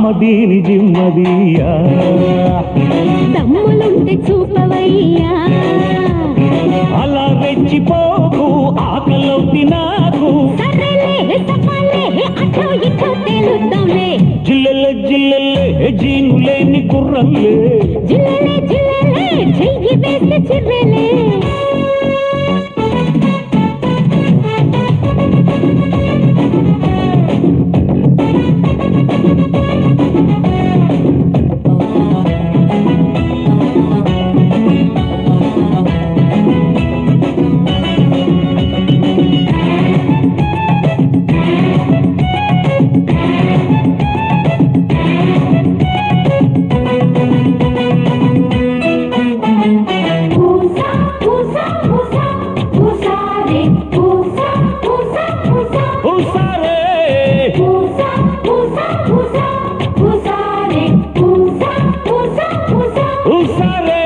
అమ్మదీని జిమ్మదియా దమ్ములుంటే చూపవయ్యా అలా రెచ్చిపోకు ఆకలవుతి నాకు సరేలే సఫాలే అటో ఇటో తేలుద్దాంలే జిల్లెల జిల్లెలే జీను లేని కుర్రల్లే జిల్లెలే జిల్లెలే చెయ్యి వేస్తే చిర్రెలే పూసా పూసా పూసా పూసా రే పూసా పూసా పూసా హుసారే పూసా పూసా పూసా పూసా రే పూసా పూసా పూసా హుసారే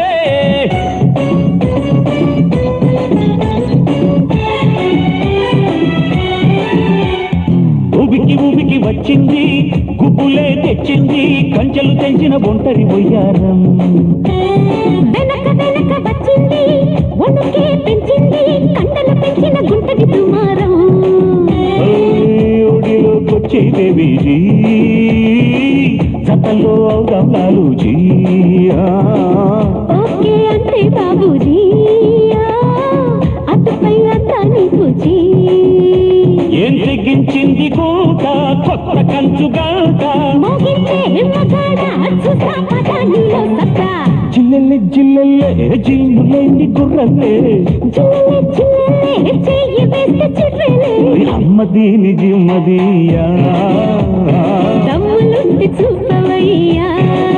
ఉబికి ఉబికి వచ్చింది గుబ్బులే తెచ్చింది కంచెలు తెంచిన ఒంటరి బొయ్యారం వెనక వెనక వచ్చింది వణుకే పెంచింది కండలు పెంచిన గుంటది దుమారం ఒడిలోకొచ్చే బేబీజీ జతల్లో అవుదాం లాలూజీ ఓకే అంటే బాబూజీ ఆ, అటుపై అంతా నీకు జీ ఏం తెగించింది కూట కొత్త కంచు గంట మోగించే మగాడ చూసా పద నీలో సత్తా జిల్లెల్లె జిల్లెల్లె జీనులేని గుర్రల్లే జిల్లెలే జిల్లెలే చెయ్యి వేస్తే చిర్రెలే అమ్మదీని జిమ్మదియా దమ్ములుంటి చూపవయ్యా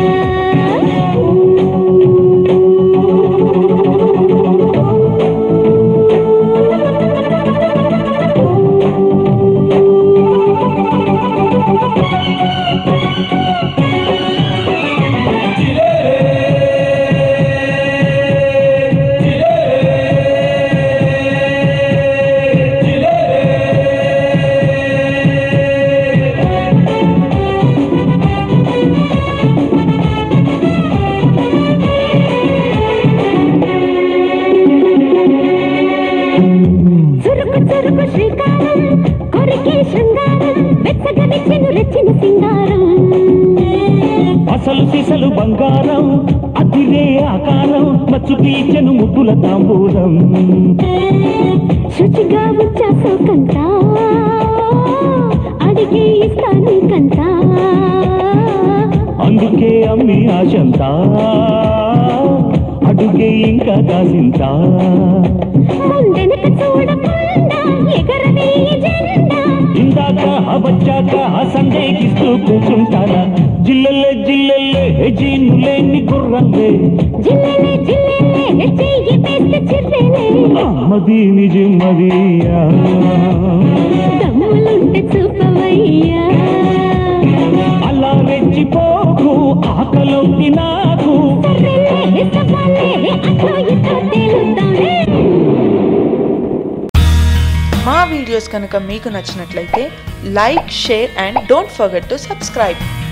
చురుకు చురుకు శ్రీకారం కొరికే శృంగారం వెచ్చగనిచ్చెను రెచ్చిన సింగారం అసలు సిసలు బంగారం అతిరే ఆకారం మచ్చు తీర్చెను ముద్దుల తాంబూలం శుచిగా వచ్చాసో కంట అడిగి ఇస్తాను కంట అందుకే అమ్మి ఆశంతా అడుగే ఇంకా కాసింతా ముందెనక చూడకుండా ఎగరవే జెండా ఇందాక వచ్చాక సందేహిస్తూ కూర్చుంటారా జిల్లెల్లే జిల్లెల్లే జీనులేని గుర్రల్లే జిల్లెలే జిల్లెలే చెయ్యి వేస్తే చిర్రెలే అమ్మదీని జిమ్మదియా దమ్ములుంటే చూపవయ్యా అలా రెచ్చిపోకు ఆకలవుతి నాకు సర్రెలే సఫాలే అటో ఇటో తేలుద్దాంలే మా వీడియోస్ కనుక మీకు నచ్చినట్లయితే like share and don't forget to subscribe